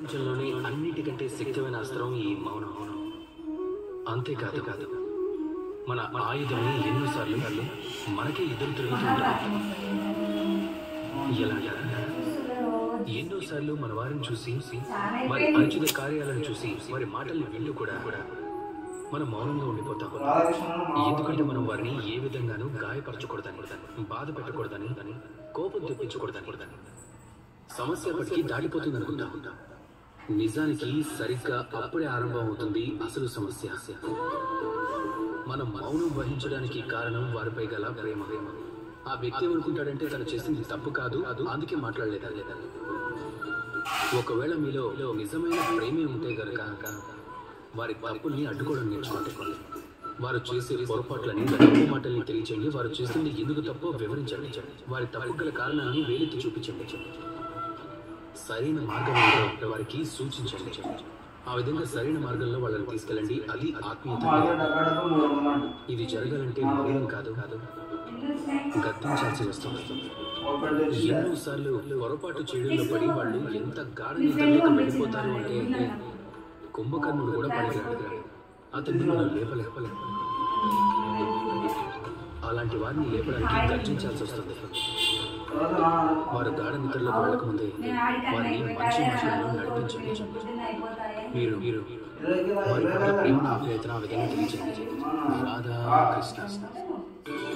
ప్రపంచంలోనే అన్నిటికంటే శక్తిమైన అస్త్రం ఈ మౌనం అంతేకాదు కాదు మన ఆయుధమే ఎన్నోసార్లు మనకే ఎదురు తిరుగుతుంది ఎలాగా ఎన్నోసార్లు మన వారిని చూసి వారి అనుచిత కార్యాలను చూసి వారి మాటల్ని వింటూ కూడా కూడా మనం మౌనంగా ఉండిపోతాం ఎందుకంటే మనం వారిని ఏ విధంగానూ గాయపరచకూడదని బాధ పెట్టకూడదని కోపం తెప్పించకూడదని సమస్య ఎప్పటికీ దాటిపోతుంది అనుకుంటాం నిజానికి సరిగ్గా అప్పుడే ఆరంభం అవుతుంది అసలు సమస్య మనం మౌనం వహించడానికి కారణం వారిపై గల ప్రేమ ఆ వ్యక్తి ఏమనుకుంటాడంటే తను చేసింది తప్పు కాదు అందుకే మాట్లాడలేదా లేదా ఒకవేళ మీలో నిజమైన ప్రేమే ఉంటే గనక వారి తప్పుల్ని అడ్డుకోవడం నేర్చుకోండి వారు చేసే పొరపాట్లని తప్పు మాటల్ని తెలియచేయండి వారు చేసింది ఎందుకు తప్పో వివరించండి వారి తప్పు గల కారణాన్ని వేలెత్తి చూపించండి సరైన మార్గం ఏంటో వారికి సూచించండి ఆ విధంగా సరైన మార్గంలో వాళ్ళని తీసుకెళ్ళండి అది ఆత్మీయత ఇది జరగాలంటే మౌనం కాదు కాదు గద్దించాల్సి వస్తుంది ఎన్నోసార్లు పొరపాటు చేయడంలో పడి వాళ్ళు ఎంత గాఢ నిద్రలోకి వెళ్ళిపోతారు అంటే కుంభకర్ణుడు కూడా పడిగాడు అతన్ని మనం లేపలేపలేం అలాంటి వారిని లేపడానికి గర్జించాల్సి వస్తుంది వారు గాఢ నిద్రలోకి వెళ్ళకముందే వారిని మంచి మాటలను నడిపించండి మీరు మీరు వారి పట్ల ప్రేమ ఆప్యాయతను ఆ విధంగా తెలియజేయండి రాధా కృష్ణ